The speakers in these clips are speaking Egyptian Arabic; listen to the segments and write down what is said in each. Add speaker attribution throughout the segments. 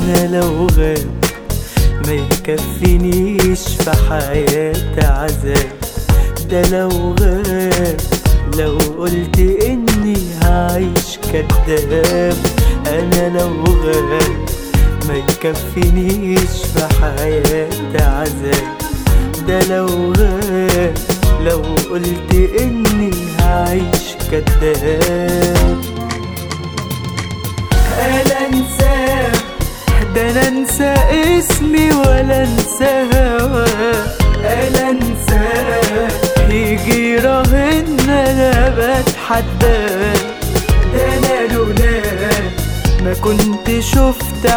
Speaker 1: انا لو غاب ما يكفينيش في حياتي عذاب ده لو غاب لو قلت اني هعيش كداب انا لو غاب ما يكفينيش في حياتي عذاب ده لو غاب لو قلت اني هعيش كداب انا انساه ده انا انسى اسمي ولا انسى هواه انا انساه يجي يراهن انا بتحداه ده انا لولاه ما كنت شفت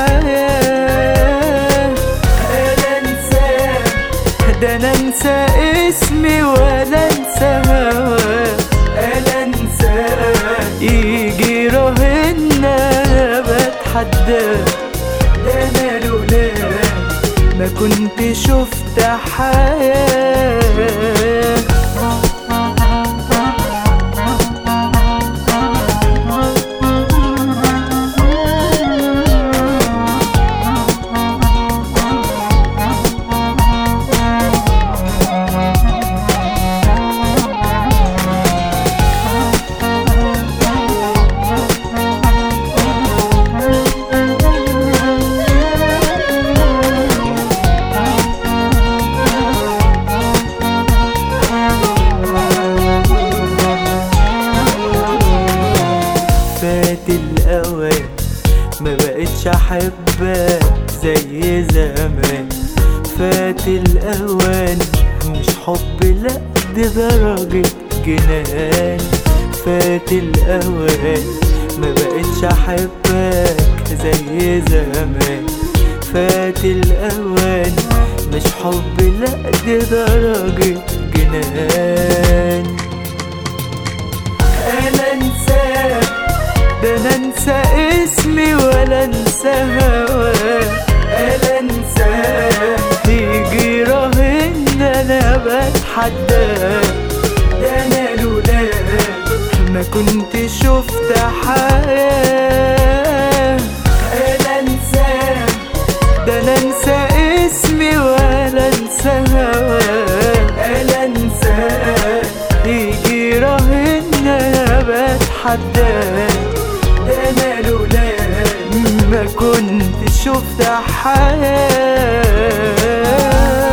Speaker 1: حياه انا انساه ده انا انسى اسمي ولا انسى هواه انا انساه يجي يراهن انا بتحداه ده انا لولاه ما كنت شفت حياه فات الأوان ما بقتش أحبك زي زمان فات الأوان مش حب لأ دي درجة جنان فات الأوان ما بقتش أحبك زي زمان فات الأوان مش حب لأ دي درجة جنان انا انساه ده انا انسى اسمي ولا انسى هواه انا انساه يجي يراهن انا بتحداه ده انا لولاه ما كنت شفت حياه انا انساه ده انا انسى اسمي ولا انسى هواه انا انساه يجي يراهن انا بتحداه ده انا لولاه ما كنت شفت حياه